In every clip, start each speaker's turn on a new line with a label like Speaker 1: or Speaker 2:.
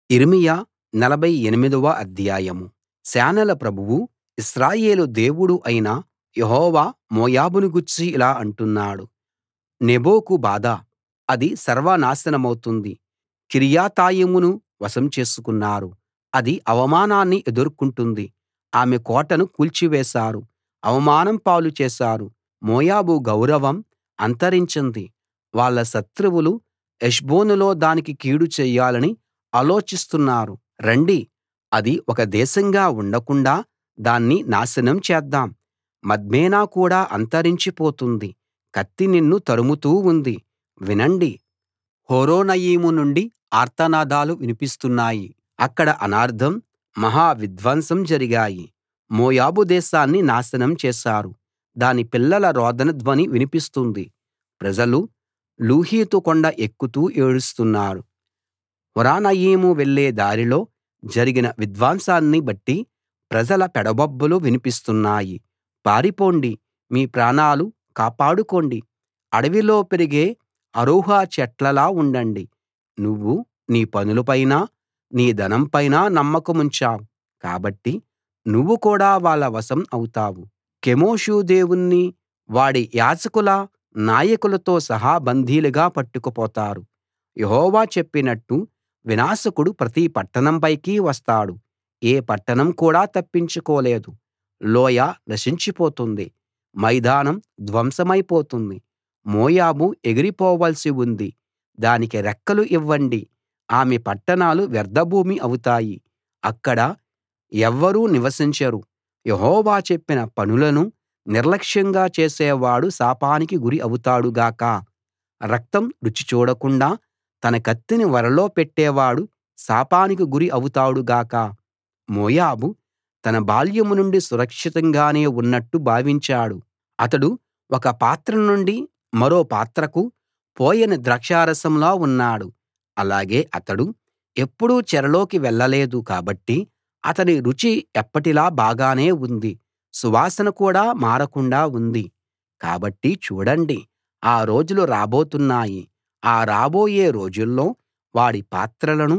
Speaker 1: యిర్మీయా నలభై ఎనిమిదవ అధ్యాయం సేనల ప్రభువూ ఇశ్రాయేలు దేవుడూ అయిన యెహోవా మోయాబును గూర్చి ఇలా అంటున్నాడు నెబోకు బాధ అది సర్వనాశనమవుతుంది కిర్యతాయిమును వశం చేసుకున్నారు అది అవమానాన్ని ఎదుర్కొంటుంది ఆమె కోటను కూల్చివేశారు అవమానం పాలు చేశారు మోయాబు గౌరవం అంతరించింది వాళ్ళ శత్రువులు హెష్బోనులో దానికి కీడు చెయ్యాలని ఆలోచిస్తున్నారు రండి అది ఒక దేశంగా ఉండకుండాా దాన్ని నాశనం చేద్దాం మద్మేనా కూడా అంతరించి పోతుంది కత్తి నిన్ను తరుముతూ ఉంది వినండి హొరొనయీము నుండి ఆర్తనాదాలు వినిపిస్తున్నాయి అక్కడ అనార్థం మహా విధ్వంసం జరిగాయి మోయాబు దేశాన్ని నాశనం చేశారు దాని పిల్లల రోదన ధ్వని వినిపిస్తుంది ప్రజలు లూహీతు కొండ ఎక్కుతూ ఏడుస్తున్నారు హొరొనయీము వెళ్ళే దారిలో జరిగిన విధ్వంసాన్ని బట్టి ప్రజల పెడబొబ్బలు వినిపిస్తున్నాయి పారిపోండి మీ ప్రాణాలు కాపాడుకోండి అడవిలో పెరిగే అరూహ చెట్లలా ఉండండి నువ్వు నీ పనులపైనా నీ ధనంపైనా నమ్మకముంచావు కాబట్టి నువ్వు కూడా వాళ్ళ వశం అవుతావు కెమోషు దేవుణ్ణి వాడి యాజకుల నాయకులతో సహా బందీలుగా పట్టుకుపోతారు యెహోవా చెప్పినట్టు వినాశకుడు ప్రతి పట్టణం పైకి వస్తాడు ఏ పట్టణం కూడా తప్పించుకోలేదు లోయ నశించిపోతుంది మైదానం ధ్వంసమైపోతుంది మోయాబు ఎగిరిపోవాల్సి ఉంది దానికి రెక్కలు ఇవ్వండి ఆమె పట్టణాలు వ్యర్థభూమి అవుతాయి అక్కడ ఎవ్వరూ నివసించరు యెహోవా చెప్పిన పనులను నిర్లక్ష్యంగా చేసేవాడు శాపానికి గురి అవుతాడు గాక రక్తం రుచి చూడకుండా తన కత్తిని వరలో పెట్టేవాడు శాపానికి గురి అవుతాడు గాక మోయాబు తన బాల్యం నుండి సురక్షితంగానే ఉన్నట్టు భావించాడు అతడు ఒక పాత్ర నుండి మరో పాత్రకు పోయని ద్రాక్షారసంలా ఉన్నాడు అలాగే అతడు ఎప్పుడూ చెరలోకి వెళ్ళలేదు కాబట్టి అతని రుచి ఎప్పటిలా బాగానే ఉంది సువాసన కూడా మారకుండా ఉంది కాబట్టి చూడండి ఆ రోజులు రాబోతున్నాయి ఆ రాబోయే రోజుల్లో వాడి పాత్రలను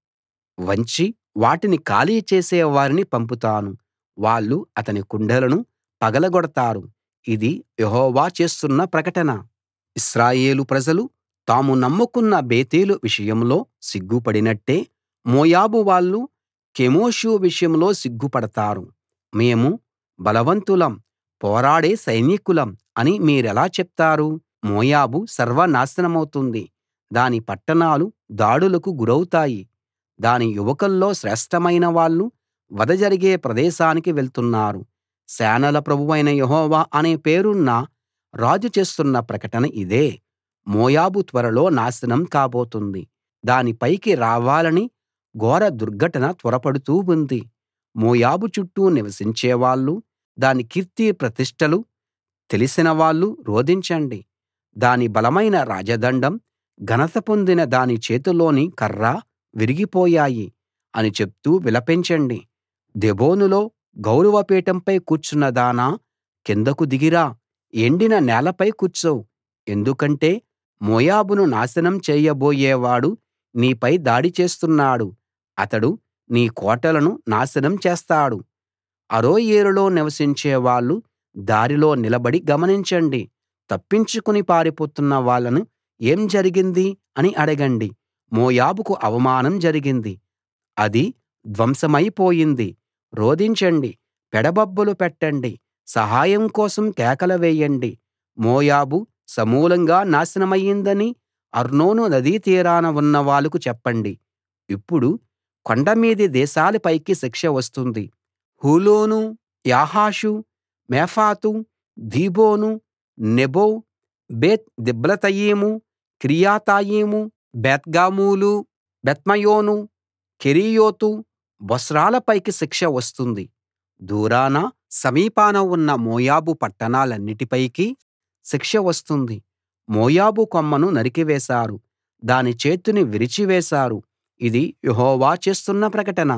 Speaker 1: వంచి వాటిని ఖాళీ చేసే వారిని పంపుతాను వాళ్ళు అతని కుండలను పగలగొడతారు ఇది యెహోవా చేస్తున్న ప్రకటన ఇశ్రాయేలు ప్రజలు తాము నమ్ముకున్న బేతేలు విషయంలో సిగ్గుపడినట్టే మోయాబు వాళ్ళు కెమోషు విషయంలో సిగ్గుపడతారు మేము బలవంతులం పోరాడే సైనికులం అని మీరెలా చెప్తారు మోయాబు సర్వనాశనమవుతుంది దాని పట్టణాలు దాడులకు గురౌతాయి దాని యువకుల్లో శ్రేష్ఠమైన వాళ్ళు వధ జరిగే ప్రదేశానికి వెళ్తున్నారు సేనల ప్రభువైన యెహోవా అనే పేరున్న రాజు చేస్తున్న ప్రకటన ఇదే మోయాబు త్వరలో నాశనం కాబోతుంది దాని పైకి రావాలని ఘోర దుర్ఘటన త్వరపడుతూ ఉంది మోయాబు చుట్టూ నివసించేవాళ్ళు దాని కీర్తి ప్రతిష్టలు తెలిసిన వాళ్ళు రోదించండి దాని బలమైన రాజదండం ఘనత పొందిన దాని చేతిలోని కర్ర విరిగిపోయాయి అని చెప్తూ విలపించండి దెబోనులో గౌరవపీఠంపై కూర్చున్నదానా కిందకు దిగిరా ఎండిన నేలపై కూర్చో ఎందుకంటే మోయాబును నాశనం చేయబోయేవాడు నీపై దాడి చేస్తున్నాడు అతడు నీ కోటలను నాశనం చేస్తాడు అరోయేరులో నివసించే వాళ్ళు దారిలో నిలబడి గమనించండి తప్పించుకుని పారిపోతున్న వాళ్ళను ఏం జరిగింది అని అడగండి మోయాబుకు అవమానం జరిగింది అది ధ్వంసమైపోయింది రోదించండి పెడబొబ్బలు పెట్టండి సహాయం కోసం కేకలు వేయండి మోయాబు సమూలంగా నాశనమయ్యిందని అర్నోను నదీ తీరాన ఉన్న వాళ్ళకు చెప్పండి ఇప్పుడు కొండ మీది దేశాల పైకి శిక్ష వస్తుంది హూలోను యాహసు మేఫాతు దీబోను నెబో బేత్ దిబ్లతయీము కిర్యతాయిము బేత్గామూలు బెత్మయోను కెరీయోతు బొస్రాల పైకి శిక్ష వస్తుంది దూరాన సమీపాన ఉన్న మోయాబు పట్టణాలన్నిటిపైకి శిక్ష వస్తుంది మోయాబు కొమ్మను నరికివేశారు దాని చేతిని విరిచివేశారు ఇది యెహోవా చేస్తున్న ప్రకటన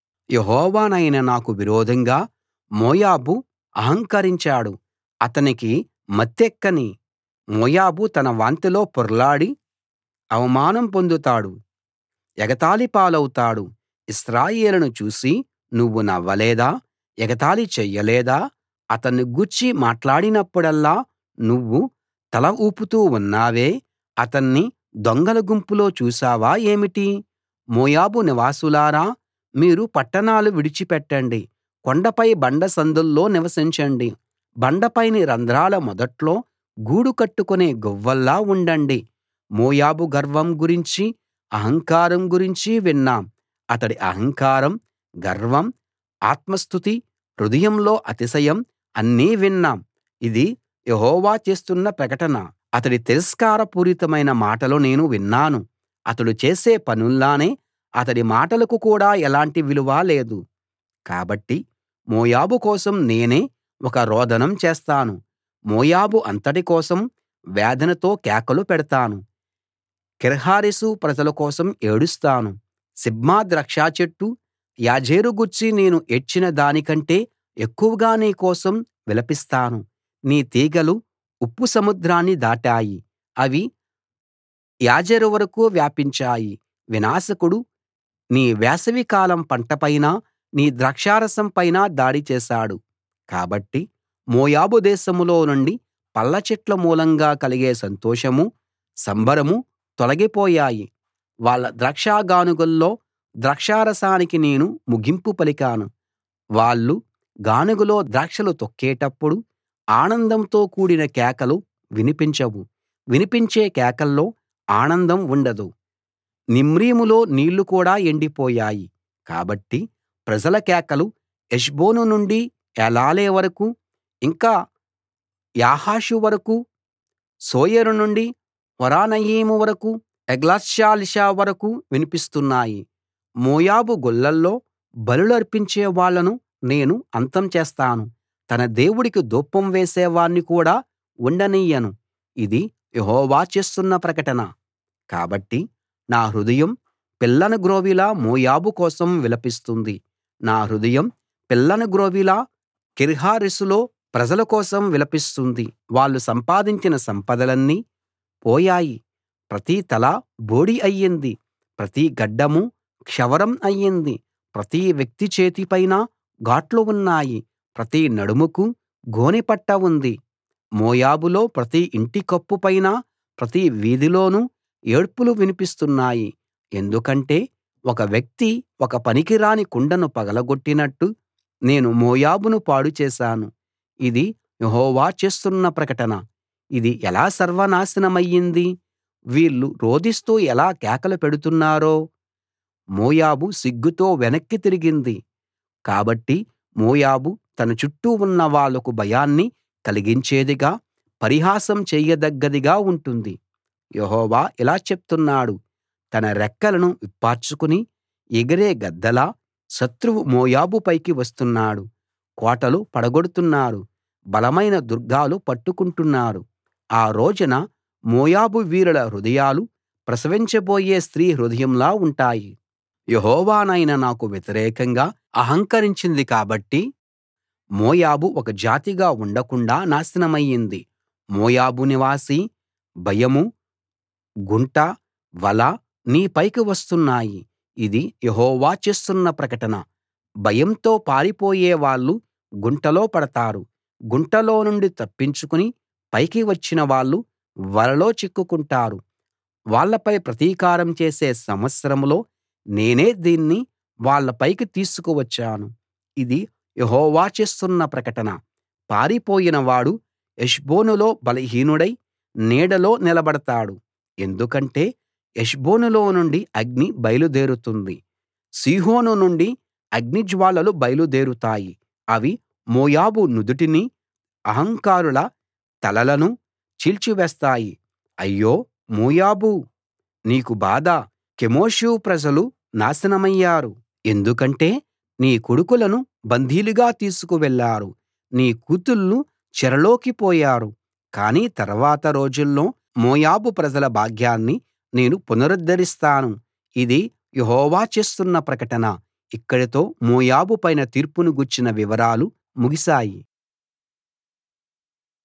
Speaker 1: యెహోవానైన నాకు విరోధంగా మోయాబు అహంకరించాడు అతనికి మత్తెక్కని మోయాబు తన వాంతిలో పొర్లాడి అవమానం పొందుతాడు ఎగతాళి పాలవుతాడు ఇశ్రాయేలును చూసి నువ్వు నవ్వలేదా ఎగతాళి చెయ్యలేదా అతన్ని గూర్చి మాట్లాడినప్పుడల్లా నువ్వు తల ఊపుతూ ఉన్నావే అతన్ని దొంగల గుంపులో చూశావా ఏమిటి మోయాబు నివాసులారా మీరు పట్టణాలు విడిచిపెట్టండి కొండపై బండ సందుల్లో నివసించండి బండపైని రంధ్రాల మొదట్లో గూడు కట్టుకునే గువ్వల్లా ఉండండి మోయాబు గర్వం గురించి అహంకారం గురించి విన్నాం అతడి అహంకారం గర్వం ఆత్మస్తుతి హృదయంలో అతిశయం అన్నీ విన్నాం ఇది యెహోవా చేస్తున్న ప్రకటన అతడి తిరస్కారపూరితమైన మాటలు నేను విన్నాను అతడు చేసే పనుల్లానే అతడి మాటలకు కూడా ఎలాంటి విలువ లేదు కాబట్టి మోయాబు కోసం నేనే ఒక రోదనం చేస్తాను మోయాబు అంతటి కోసం వేదనతో కేకలు పెడతాను కీర్హరెశు ప్రజల కోసం ఏడుస్తాను సిబ్మా ద్రాక్షచెట్టు యాజేరు గూర్చి నేను ఏడ్చిన దానికంటే ఎక్కువగా నీ కోసం విలపిస్తాను నీ తీగెలు ఉప్పు సముద్రాన్ని దాటాయి అవి యాజెరు వరకూ వ్యాపించాయి వినాశకుడు నీ వేసవికాలం పంటపైనా నీ ద్రాక్షారసం పైనా దాడి చేశాడు కాబట్టి మోయాబు దేశంలో నుండి పళ్ళ చెట్ల మూలంగా కలిగే సంతోషమూ సంబరమూ తొలగిపోయాయి వాళ్ళ ద్రాక్షగానుగల్లో ద్రాక్షారసానికి నేను ముగింపు పలికాను వాళ్ళు గానుగలో ద్రాక్షలు తొక్కేటప్పుడు ఆనందంతో కూడిన కేకలు వినిపించవు వినిపించే కేకల్లో ఆనందం ఉండదు నిమ్రీములో నీళ్లు కూడా ఎండిపోయాయి కాబట్టి ప్రజల కేకలు హెష్బోను నుండి ఏలాలే వరకూ ఇంకా యాహసు వరకూ సోయరు నుండి హొరొనయీము వరకూ ఎగ్లత్షాలిషా వరకూ వినిపిస్తున్నాయి మోయాబు గొల్లల్లో బలులర్పించే వాళ్ళను నేను అంతం చేస్తాను తన దేవుడికి ధూపం వేసేవాణ్ణి కూడా ఉండనియ్యను ఇది యెహోవా చేస్తున్న ప్రకటన కాబట్టి నా హృదయం పిల్లన గ్రోవిలా మోయాబు కోసం విలపిస్తుంది నా హృదయం పిల్లన గ్రోవిలా కీర్హరెశులో ప్రజల కోసం విలపిస్తుంది వాళ్ళు సంపాదించిన సంపదలన్నీ పోయాయి ప్రతి తల బోడి అయ్యింది ప్రతి గడ్డమూ క్షవరం అయ్యింది ప్రతి వ్యక్తి చేతి పైనా గాట్లు ఉన్నాయి ప్రతి నడుముకు గోనెపట్ట ఉంది మోయాబులో ప్రతి ఇంటి కప్పు పైనా ప్రతి వీధిలోనూ ఏడ్పులు వినిపిస్తున్నాయి ఎందుకంటే ఒక వ్యక్తి ఒక పనికిరాని కుండను పగలగొట్టినట్టు నేను మోయాబును పాడు చేశాను ఇది యెహోవా చేస్తున్న ప్రకటన ఇది ఎలా సర్వనాశనమయ్యింది వీళ్ళు రోదిస్తూ ఎలా కేకలు పెడుతున్నారో మోయాబు సిగ్గుతో వెనక్కి తిరిగింది కాబట్టి మోయాబు తన చుట్టూ ఉన్న వాళ్లకు భయాన్ని కలిగించేదిగా పరిహాసం చెయ్యదగ్గదిగా ఉంటుంది యెహోవా ఇలా చెప్తున్నాడు తన రెక్కలను విప్పార్చుకుని ఎగిరే గద్దలా శత్రువు మోయాబు పైకి వస్తున్నాడు కోటలు పడగొడుతున్నారు బలమైన దుర్గాలు పట్టుకుంటున్నారు ఆ రోజున మోయాబు వీరుల హృదయాలు ప్రసవించబోయే స్త్రీ హృదయంలా ఉంటాయి యెహోవానైన నాకు వ్యతిరేకంగా అహంకరించింది కాబట్టి మోయాబు ఒక జాతిగా ఉండకుండా నాశనమయ్యింది మోయాబు నివాసీ భయమూ గుంట వల నీ పైకి వస్తున్నాయి ఇది యెహోవా చేస్తున్న ప్రకటన భయంతో పారిపోయే వాళ్ళు గుంటలో పడతారు గుంటలో నుండి తప్పించుకుని పైకి వచ్చిన వాళ్ళు వలలో చిక్కుకుంటారు వాళ్ళపై ప్రతీకారం చేసే సంవత్సరంలో నేనే దీన్ని వాళ్ళ పైకి తీసుకువచ్చాను ఇది యెహోవా చేస్తున్న ప్రకటన పారిపోయిన వాడు హెష్బోనులో బలహీనుడై నీడలో నిలబడతాడు ఎందుకంటే హెష్బోనులో నుండి అగ్ని బయలుదేరుతుంది సీహోను నుండి అగ్నిజ్వాలలు బయలుదేరుతాయి అవి మోయాబు నుదుటిని అహంకారుల తలలను చీల్చివేస్తాయి అయ్యో మోయాబూ నీకు బాధ కెమోషు ప్రజలు నాశనమయ్యారు ఎందుకంటే నీ కొడుకులను బందీలుగా తీసుకు వెళ్ళారు నీ కూతుళ్ళు చెరలోకి పోయారు కానీ తర్వాత రోజుల్లో మోయాబు ప్రజల భాగ్యాన్ని నేను పునరుద్ధరిస్తాను ఇది యెహోవా చేస్తున్న ప్రకటన ఇక్కడితో మోయాబు పైన తీర్పును గూర్చిన వివరాలు ముగిశాయి